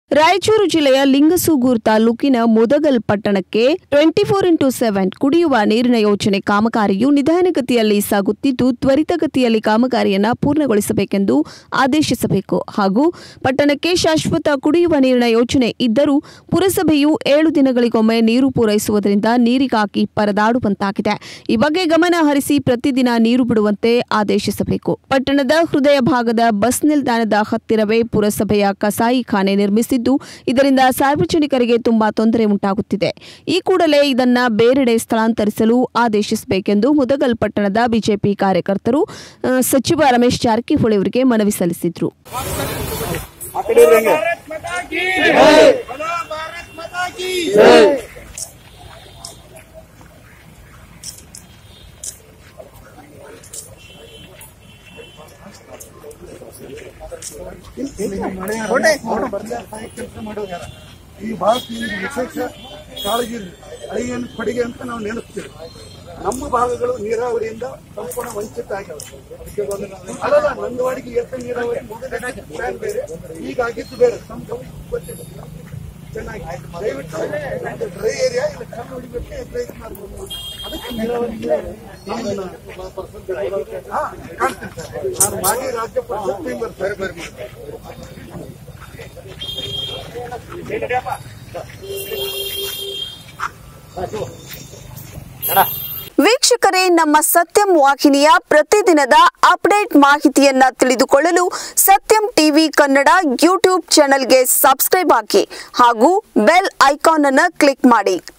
ರಾಯಚೂರು ಜಿಲ್ಲೆಯ ಲಿಂಗಸೂಗೂರು ತಾಲೂಕಿನ ಮುದಗಲ್ ಪಟ್ಟಣಕ್ಕೆ ಟ್ವೆಂಟಿ ಫೋರ್ ಇಂಟು ಸೆವೆನ್ ಕುಡಿಯುವ ನೀರಿನ ಯೋಜನೆ ಕಾಮಗಾರಿಯು ನಿಧಾನಗತಿಯಲ್ಲಿ ಸಾಗುತ್ತಿದ್ದು ತ್ವರಿತಗತಿಯಲ್ಲಿ ಕಾಮಗಾರಿಯನ್ನು ಪೂರ್ಣಗೊಳಿಸಬೇಕೆಂದು ಆದೇಶಿಸಬೇಕು ಹಾಗೂ ಪಟ್ಟಣಕ್ಕೆ ಶಾಶ್ವತ ಕುಡಿಯುವ ನೀರಿನ ಯೋಜನೆ ಇದ್ದರೂ ಪುರಸಭೆಯು ಏಳು ದಿನಗಳಿಗೊಮ್ಮೆ ನೀರು ಪೂರೈಸುವುದರಿಂದ ನೀರಿಗಾಗಿ ಪರದಾಡುವಂತಾಗಿದೆ ಈ ಬಗ್ಗೆ ಗಮನ ಹರಿಸಿ ಪ್ರತಿದಿನ ನೀರು ಬಿಡುವಂತೆ ಆದೇಶಿಸಬೇಕು ಪಟ್ಟಣದ ಹೃದಯ ಭಾಗದ ಬಸ್ ನಿಲ್ದಾಣದ ಹತ್ತಿರವೇ ಪುರಸಭೆಯ ಕಸಾಯಿಖಾನೆ ನಿರ್ಮಿಸಿದ್ದು ಇದರಿಂದ ಸಾರ್ವಜನಿಕರಿಗೆ ತುಂಬಾ ತೊಂದರೆ ಉಂಟಾಗುತ್ತಿದೆ ಈ ಕೂಡಲೇ ಇದನ್ನ ಬೇರೆಡೆ ಸ್ಥಳಾಂತರಿಸಲು ಆದೇಶಿಸಬೇಕೆಂದು ಮುದಗಲ್ ಪಟ್ಟಣದ ಬಿಜೆಪಿ ಕಾರ್ಯಕರ್ತರು ಆ, ಸಚಿವ ರಮೇಶ್ ಜಾರಕಿಹೊಳಿ ಅವರಿಗೆ ಮನವಿ ಸಲ್ಲಿಸಿದ್ರು ಆ ಕಡೆ ಇರ್ರಿ ಹಂಗೆ. भारत माता की बोलो भारत माता की ಕೆಲಸ ಮಾಡೋದು ಯಾರ? ಈ ಭಾಗಕ್ಕೆ ವಿಶೇಷ ಕಾಳಜಿ ಇರಲಿ ಅಳಿಯನ್ ಕೊಡುಗೆ ಅಂತ ನಾವು ನೆನೆಸ್ತೀವಿ ನಮ್ಮ ಭಾಗಗಳು ನೀರಾವರಿಯಿಂದ ಸಂಪೂರ್ಣ ವಂಚಿತ ಆಗ್ಯಾವ ಅಲ್ಲಲ್ಲ ನಂದವಾಡಿಗೆ ಎಷ್ಟು ನೀರಾವರಿ ಮೊದಲ ಪ್ಲಾನ್ ಬೇರೆ ಈಗ ಆಗಿದ್ದು ಬೇರೆ ನಮ್ಗೆ ಗೊತ್ತಿಲ್ಲ ಚೆನ್ನಾಗಿ ದಯವಿಟ್ಟು ಡ್ರೈ ಏರಿಯಾ ಇಲ್ಲ ಕಣ್ಣು ಹೊಡಿಬೇಕು ಪ್ರಯತ್ನ ಮಾಡ್ಬೋದು ಅದಕ್ಕೆ ನೀರಾವರಿ ನಮ್ಮನ್ನ ಹಾ, ಕಾಣ್ತೀನಿ ಸರ್. ನಾನು ಮಾಜಿ ರಾಜ್ಯ ಪರಿಷತ್ ಮೆಂಬರ್ ಸರ್ ವೀಕ್ಷಕರೇ ನಮ್ಮ ಸತ್ಯಂ ವಾಹಿನಿಯ ಪ್ರತಿದಿನದ ಅಪ್ಡೇಟ್ ಮಾಹಿತಿಯನ್ನ ತಿಳಿದುಕೊಳ್ಳಲು ಸತ್ಯಂ ಟಿವಿ ಕನ್ನಡ ಯೂಟ್ಯೂಬ್ ಚಾನೆಲ್ಗೆ ಸಬ್ಸ್ಕ್ರೈಬ್ ಹಾಕಿ ಹಾಗೂ ಬೆಲ್ ಐಕಾನ್ ಅನ್ನು ಕ್ಲಿಕ್ ಮಾಡಿ